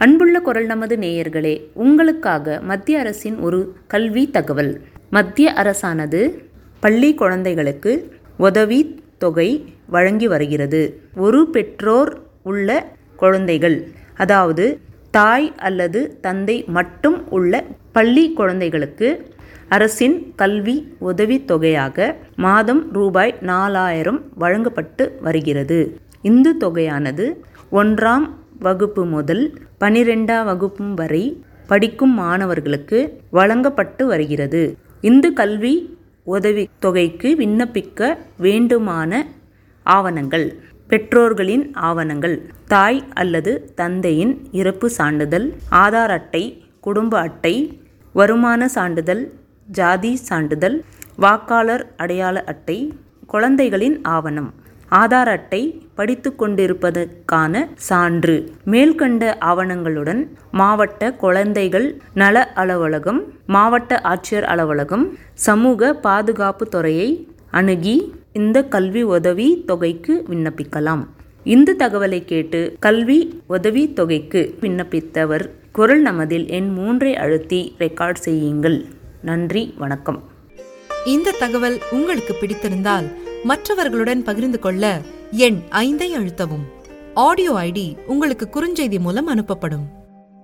அன்புள்ள குரல் நமது நேயர்களே உங்களுக்காக மத்திய அரசின் ஒரு கல்வி தகவல் மத்திய அரசானது பள்ளி குழந்தைகளுக்கு உதவி தொகை வழங்கி வருகிறது ஒரு பெற்றோர் உள்ள குழந்தைகள் அதாவது தாய் அல்லது தந்தை மட்டும் உள்ள பள்ளி குழந்தைகளுக்கு அரசின் கல்வி உதவித் தொகையாக மாதம் ரூபாய் நாலாயிரம் வழங்கப்பட்டு வருகிறது இந்த தொகையானது ஒன்றாம் வகுப்பு முதல் பனிரெண்டாம் வகுப்பு வரை படிக்கும் மாணவர்களுக்கு வழங்கப்பட்டு வருகிறது இந்த கல்வி உதவி தொகைக்கு விண்ணப்பிக்க வேண்டுமான ஆவணங்கள் பெற்றோர்களின் ஆவணங்கள் தாய் அல்லது தந்தையின் இறப்பு சான்றிதழ் ஆதார் அட்டை குடும்ப அட்டை வருமான சான்றிதழ் ஜாதி சான்றிதழ் வாக்காளர் அடையாள அட்டை குழந்தைகளின் ஆவணம் ஆதார் அட்டை படித்து கொண்டிருப்பதற்கான சான்று மேல்கண்ட ஆவணங்களுடன் மாவட்ட குழந்தைகள் நல அலுவலகம் மாவட்ட ஆட்சியர் அலுவலகம் சமூக பாதுகாப்பு துறையை அணுகி இந்த கல்வி உதவி தொகைக்கு விண்ணப்பிக்கலாம் இந்த தகவலை கேட்டு கல்வி உதவி தொகைக்கு விண்ணப்பித்தவர் குரல் நமதில் எண் மூன்றை அழுத்தி ரெக்கார்ட் செய்யுங்கள் நன்றி வணக்கம் இந்த தகவல் உங்களுக்கு பிடித்திருந்தால் மற்றவர்களுடன் பகிர்ந்து கொள்ள எண் ஐந்தை அழுத்தவும் ஆடியோ ஐடி உங்களுக்கு குறுஞ்செய்தி மூலம் அனுப்பப்படும்